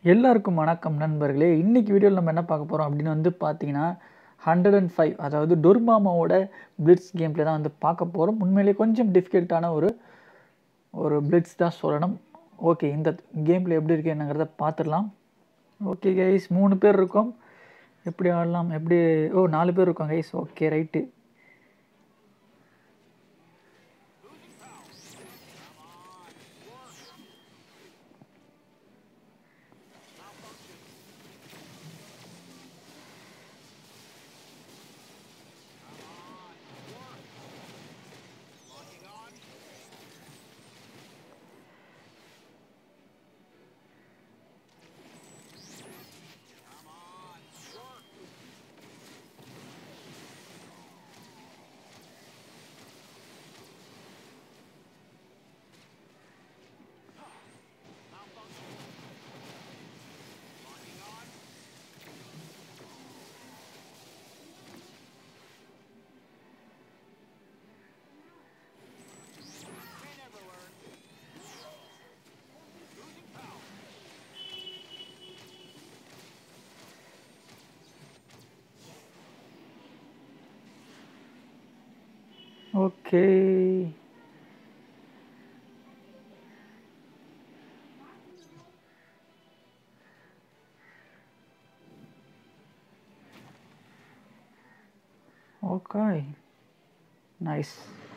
எல்லாருக்கும் வணக்கம் நண்பர்களே இன்னைக்கு வீடியோவில் நம்ம என்ன பார்க்க போகிறோம் அப்படின்னு வந்து பார்த்தீங்கன்னா ஹண்ட்ரட் அண்ட் ஃபைவ் அதாவது டொர்மாமாவோட பிளிட்ஸ் கேம் ப்ளே தான் வந்து பார்க்க போகிறோம் உண்மையிலேயே கொஞ்சம் டிஃபிகல்ட்டான ஒரு ஒரு பிளிட்ஸ் தான் சொல்லணும் ஓகே இந்த கேம் ப்ளே எப்படி இருக்கு என்னங்கிறத பார்த்துடலாம் ஓகே கைஸ் மூணு பேர் இருக்கோம் எப்படி ஆடலாம் எப்படி ஓ நாலு பேர் இருக்கோம் guys okay right okay okay nice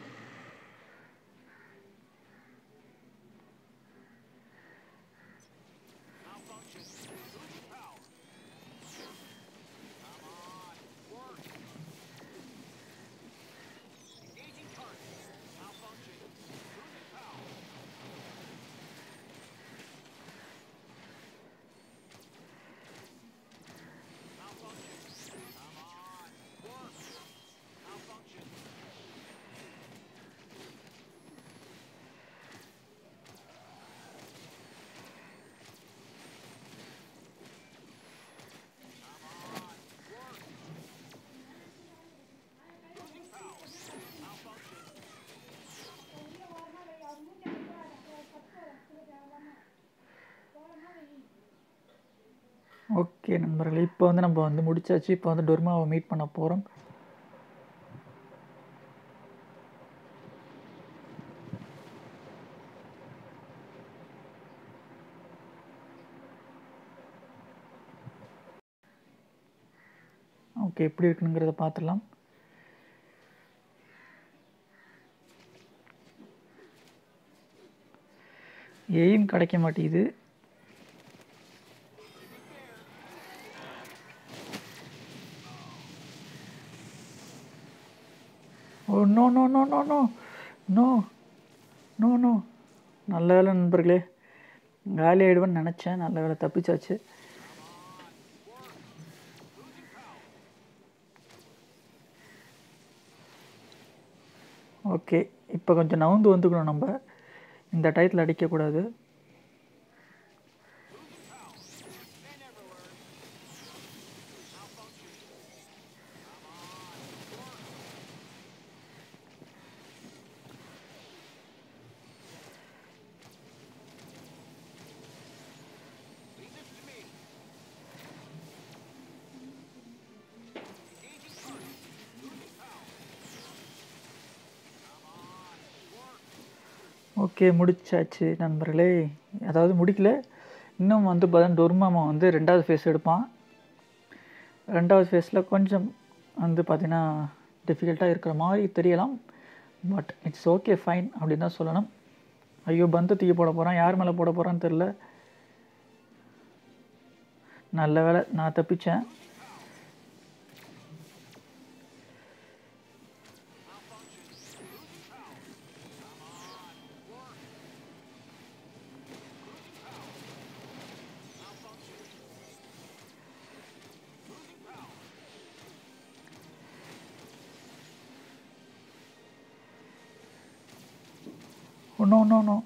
okay நண்பர்களே இப்போ வந்து நம்ம வந்து முடிச்சாச்சு இப்போ வந்து டொர்மாவை மீட் பண்ண போகிறோம் ஓகே எப்படி இருக்குனுங்கிறத பார்த்துடலாம் எய்ம் கிடைக்க மாட்டேங்குது oh no no no no no no no no நல்ல வேலை நண்பர்களே காலி ஆகிடுவேன்னு நினச்சேன் நல்ல வேலை தப்பிச்சாச்சு ஓகே இப்போ கொஞ்சம் நவுந்து வந்துக்கணும் நம்ம இந்த டயத்தில் அடிக்கக்கூடாது ஓகே முடிச்சாச்சு நண்பர்களே அதாவது முடிக்கல இன்னும் வந்து பார்த்தா டொர்மாமா வந்து ரெண்டாவது ஃபேஸ் எடுப்பான் ரெண்டாவது ஃபேஸில் கொஞ்சம் வந்து பார்த்திங்கன்னா டிஃபிகல்ட்டாக இருக்கிற மாதிரி தெரியலாம் பட் இட்ஸ் ஓகே ஃபைன் அப்படின்னு தான் சொல்லணும் ஐயோ பந்து தூக்கி போட போகிறான் யார் மேலே போட போகிறான்னு தெரில நல்ல வேலை நான் தப்பிச்சேன் Oh, no, no, no.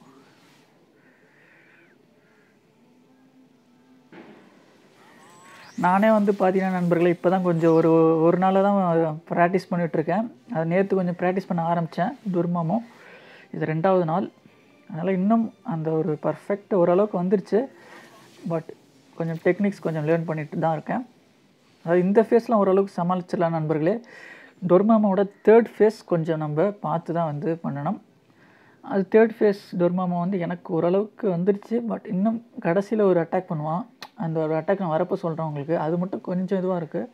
நானே வந்து பார்த்தீங்கன்னா நண்பர்களே இப்போ தான் கொஞ்சம் ஒரு ஒரு நாளாக தான் ப்ராக்டிஸ் பண்ணிகிட்ருக்கேன் அது நேற்று கொஞ்சம் ப்ராக்டிஸ் பண்ண ஆரம்பித்தேன் துர்மமும் இது ரெண்டாவது நாள் அதனால் இன்னும் அந்த ஒரு பர்ஃபெக்ட் ஓரளவுக்கு வந்துருச்சு பட் கொஞ்சம் டெக்னிக்ஸ் கொஞ்சம் லேர்ன் பண்ணிட்டு தான் இருக்கேன் அதாவது இந்த ஃபேஸ்லாம் ஓரளவுக்கு சமாளிச்சிடலாம் நண்பர்களே டொர்மாமாவோட தேர்ட் ஃபேஸ் கொஞ்சம் நம்ம பார்த்து தான் வந்து பண்ணணும் அது தேர்ட் ஃபேஸ் டொர்மாமா வந்து எனக்கு ஓரளவுக்கு வந்துடுச்சு பட் இன்னும் கடைசியில் ஒரு அட்டாக் பண்ணுவான் அந்த ஒரு அட்டாக் நான் வரப்போ சொல்கிறேன் உங்களுக்கு அது மட்டும் கொஞ்சம் இதுவாக இருக்குது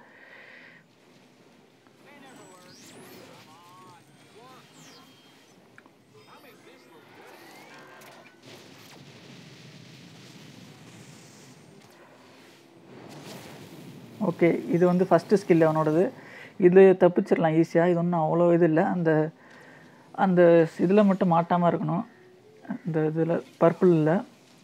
ஓகே இது வந்து ஃபஸ்ட்டு ஸ்கில் அவனோடது இது தப்பிச்சிடலாம் ஈஸியாக இது ஒன்றும் அவ்வளோ இது இல்லை அந்த அந்த இதில் மட்டும் மாட்டாமல் இருக்கணும் இந்த இதில் பர்பிளில்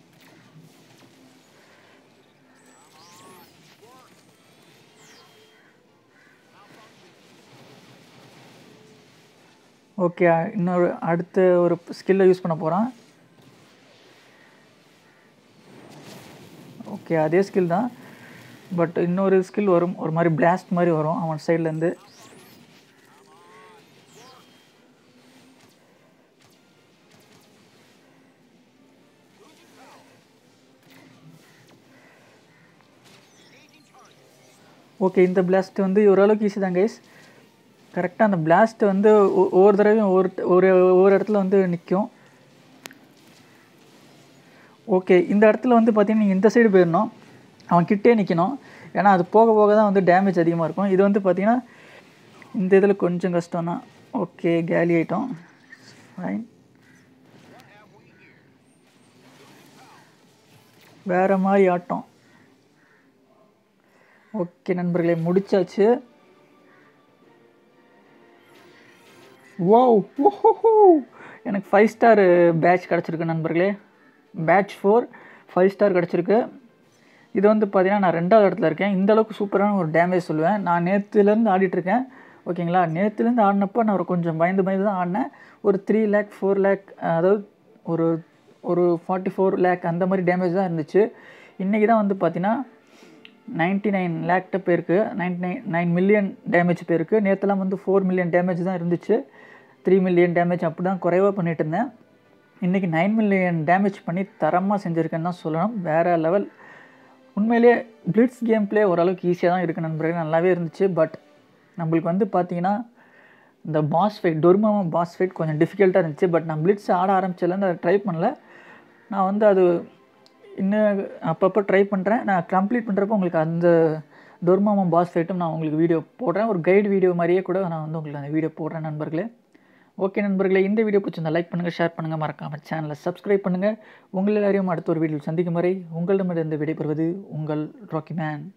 ஓகே இன்னொரு அடுத்த ஒரு ஸ்கில்லை யூஸ் பண்ண போகிறான் ஓகே அதே ஸ்கில் தான் பட் இன்னொரு ஸ்கில் வரும் ஒரு மாதிரி பிளாஸ்ட் மாதிரி வரும் அவன் சைட்லேருந்து ஓகே இந்த பிளாஸ்ட் வந்து ஓரளவுக்கு ஈஸி தான் கைஸ் கரெக்டாக அந்த பிளாஸ்ட் வந்து ஒ- ஒவ்வொரு தடவையும் ஒவ்வொரு ஒரு ஒவ்வொரு இடத்துல வந்து நிற்கும் ஓகே இந்த இடத்துல வந்து பார்த்தீங்கன்னா நீங்கள் இந்த சைடு போயிடணும் அவன் கிட்டே நிற்கணும் ஏன்னா அது போக போக தான் வந்து டேமேஜ் அதிகமாக இருக்கும் இது வந்து பார்த்தீங்கன்னா இந்த இதில் கொஞ்சம் கஷ்டம் தான் ஓகே கேலி ஆயிட்டோம் ஃபைன் வேறு மாதிரி ஆட்டம் ஓகே நண்பர்களே முடிச்சாச்சு வாவ் ஓஹோ எனக்கு ஃபைவ் ஸ்டார் பேட்ச் கிடச்சிருக்கு நண்பர்களே பேட்ச் ஃபோர் ஃபைவ் ஸ்டார் கிடச்சிருக்கு இது வந்து பார்த்தீங்கன்னா நான் ரெண்டாவது இடத்துல இருக்கேன் இந்த அளவுக்கு சூப்பரான ஒரு டேமேஜ் சொல்லுவேன் நான் நேற்றுலேருந்து ஆடிட்டுருக்கேன் ஓகேங்களா நேற்றுலேருந்து ஆடினப்போ நான் ஒரு கொஞ்சம் பயந்து பயந்து தான் ஆடினேன் ஒரு த்ரீ லேக் ஃபோர் லேக் அதாவது ஒரு ஒரு ஃபார்ட்டி ஃபோர் லேக் அந்த மாதிரி டேமேஜ் தான் இருந்துச்சு இன்றைக்கி தான் வந்து பார்த்தீங்கன்னா நைன்ட்டி நைன் லேக்கிட்ட போயிருக்கு ninety nine nine million damage போயிருக்கு நேற்றுலாம் வந்து ஃபோர் மில்லியன் டேமேஜ் தான் இருந்துச்சு த்ரீ மில்லியன் டேமேஜ் அப்படி தான் குறைவாக பண்ணிட்டு இருந்தேன் இன்றைக்கி நைன் மில்லியன் டேமேஜ் பண்ணி தரமாக செஞ்சுருக்கேன்னு தான் சொல்லணும் வேறு லெவல் உண்மையிலேயே பிளிட்ஸ் கேம் ப்ளே ஓரளவுக்கு ஈஸியாக தான் இருக்குது நண்பர்களே நல்லாவே இருந்துச்சு பட் நம்மளுக்கு வந்து பார்த்தீங்கன்னா இந்த boss fight Dormammu boss fight கொஞ்சம் டிஃபிகல்ட்டாக இருந்துச்சு பட் நான் பிளிட்ஸ் ஆட ஆரம்பிச்சதுலேருந்து அதை ட்ரை பண்ணல நான் வந்து அது இன்னும் அப்பப்போ ட்ரை பண்ணுறேன் நான் கம்ப்ளீட் பண்ணுறப்போ உங்களுக்கு அந்த டொர்மாமா பாஸ் ஃபைட்டும் நான் உங்களுக்கு வீடியோ போடுறேன் ஒரு கைடு வீடியோ மாதிரியே கூட நான் வந்து உங்களுக்கு அந்த வீடியோ போடுறேன் நண்பர்களே ஓகே நண்பர்களே இந்த வீடியோ பிடிச்சிருந்தா லைக் பண்ணுங்கள் ஷேர் பண்ணுங்கள் மறக்காமல் சேனலை சப்ஸ்கிரைப் பண்ணுங்கள் உங்கள் எல்லாரையும் அடுத்த ஒரு வீடியோ சந்திக்கும் வரை உங்களிடமிருந்து விடைபெறுவது உங்கள் ராக்கி மேன்